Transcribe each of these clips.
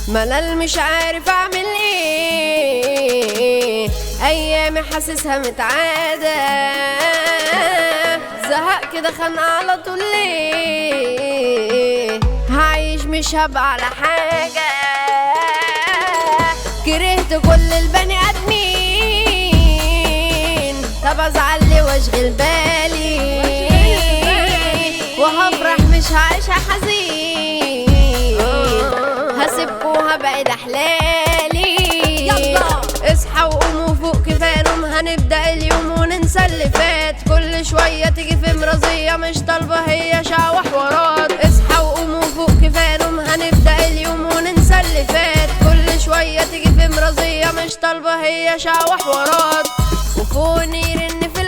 ملل مش عارف اعمل ايه ايامي حاسسها متعادة زهق كده خانقة على طول ليه هعيش مش هبقى على حاجة كرهت كل البني ادمين طب ازعل ليه واشغل بالي وهفرح مش هعيشها حزين هسيبكوا وهبعد احلالي يلا. اصحى وقوموا فوق كفايه نوم هنبدا اليوم وننسى اللي فات كل شويه تيجي في مرضيه مش طالبه هي شقوة حوارات اصحى وقوموا فوق كفايه نوم هنبدا اليوم وننسى اللي فات كل شويه تيجي في مرضيه مش طالبه هي شقوة حوارات وفوني يرن في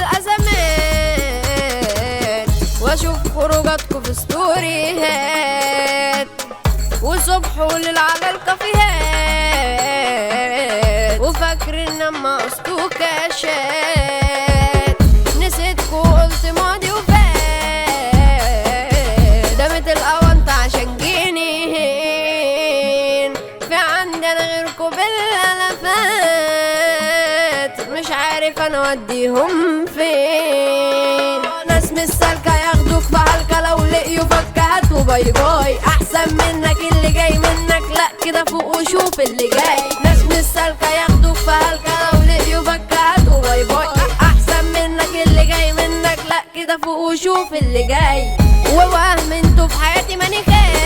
الازمات واشوف خروجاتكم في ستوريهات وصبح وليل على الكافيهات وفاكر ان اما قصتو كاشات نسيتكو قلت ماضي وفات دامت الاونطة عشان جنيهين في عندنا غيركو بالالفات مش عارف انا اوديهم فين ناس مش سالكة ياخدوك في هلكة لو لقيوا فكهات وباي باي احسن منك اللي جاي منك لا كده فوق وشوف اللي جاي ناس مش سالكة ياخدوك في هلكة لو لقيوا فكهات وباي باي احسن منك اللي جاي منك لا كده فوق وشوف اللي جاي ووهم انتوا في حياتي ماني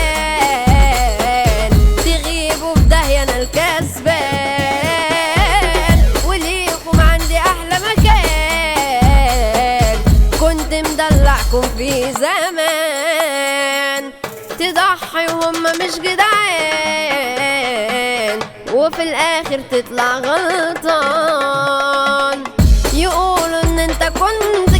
خان تغيبوا في داهية انا الكسبان وليكم عندي احلى مكان كنت مدلعكم في زمان تضحي وهم مش جدعان وفي الاخر تطلع غلطان يقولوا ان انت كنت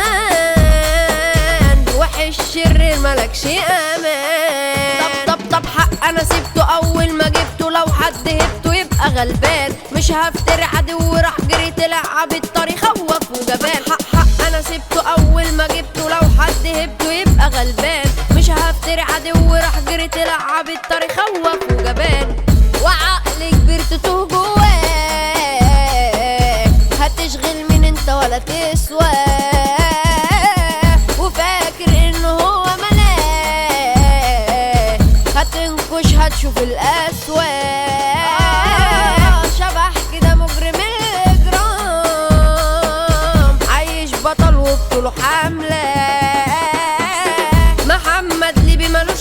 كمان وحش شرير ملكش امان طب طب طب حق انا سبته اول ما جبته لو حد هبته يبقى غلبان مش هفتري عدو راح جري طلع بالطريق خوف وجبان حق حق انا سبته اول ما جبته لو حد هبته يبقى غلبان مش هفتري عدو راح جري طلع بالطريق خوف وجبان وعقل كبرت توه جواه هتشغل مين انت ولا تسوى وفاكر انه هو ملاك هتنكش هتشوف الاسواق شبح كده مجرم الاجرام عايش بطل وبطوله حمله محمد ليبي ملوش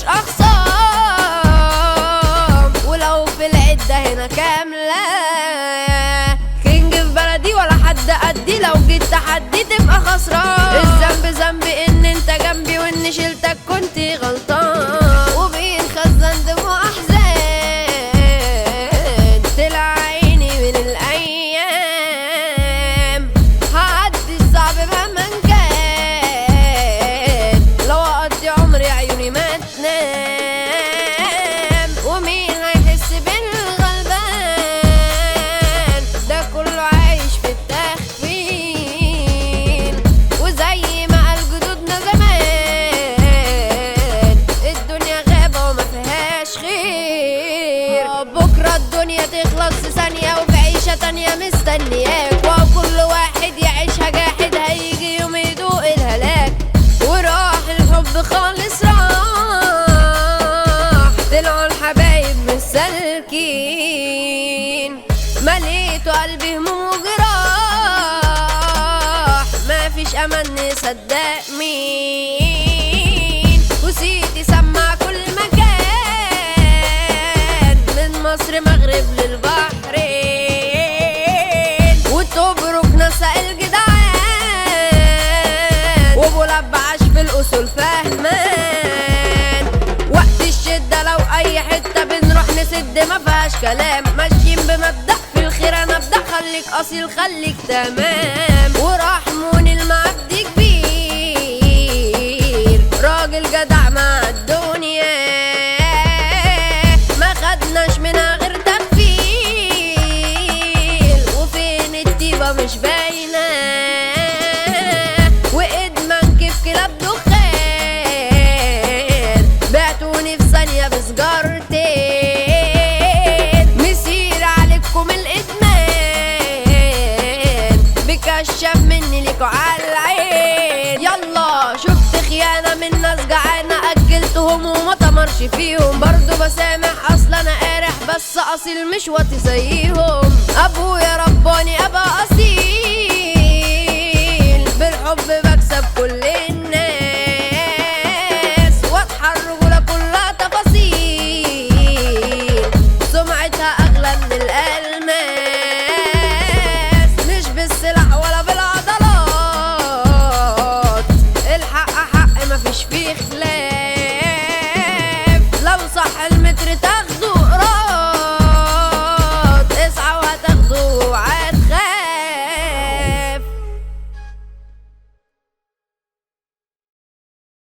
اخصام ولو في العده هنا كامله كينج في بلدي ولا حد قدي لو جيت تحدي تبقى خسران الذنب ذنبي ان انت جنبي وان شلتك كنت غلطان وبين خزن دموع احزان طلع عيني من الايام هعدي الصعب مهما كان لو اقضي عمري عيوني ما تنام ومين هيحس بالغلبان ده كله عايش في التخفين وزي ما قال جدودنا زمان الدنيا غابة وما فيهاش خير بكرة الدنيا تخلص في ثانية وفي عيشة تانية مستنياك وكل واحد يعيشها جاحد هيجي يوم يدوق الهلاك وراح الحب خالص راح طلعوا الحبايب مش سالكين مليتوا قلبي هموم وجراح مفيش امان نصدق مين وسيتي سمع كل مكان من مصر مغرب للبحرين وتبرك نسا الجدعان وابو لبعش في الاصول فهمان وقت الشدة لو اي حتة بنروح نسد ما فيهاش كلام ماشيين بمبدأ في الخير انا ابدأ خليك اصيل خليك تمام ورحمون المعبد كبير راجل جدع مع الدنيا ما خدناش منها غير تغفيل وفين الطيبة مش باينة وادمان كيف كلاب دخان بعتوني في ثانية بسجارتين قدام الناس جعانة اكلتهم وما تمرش فيهم برضو بسامح اصلا انا قارح بس اصيل مش واطي زيهم ابويا رباني ابقى اصيل بالحب بكسب كل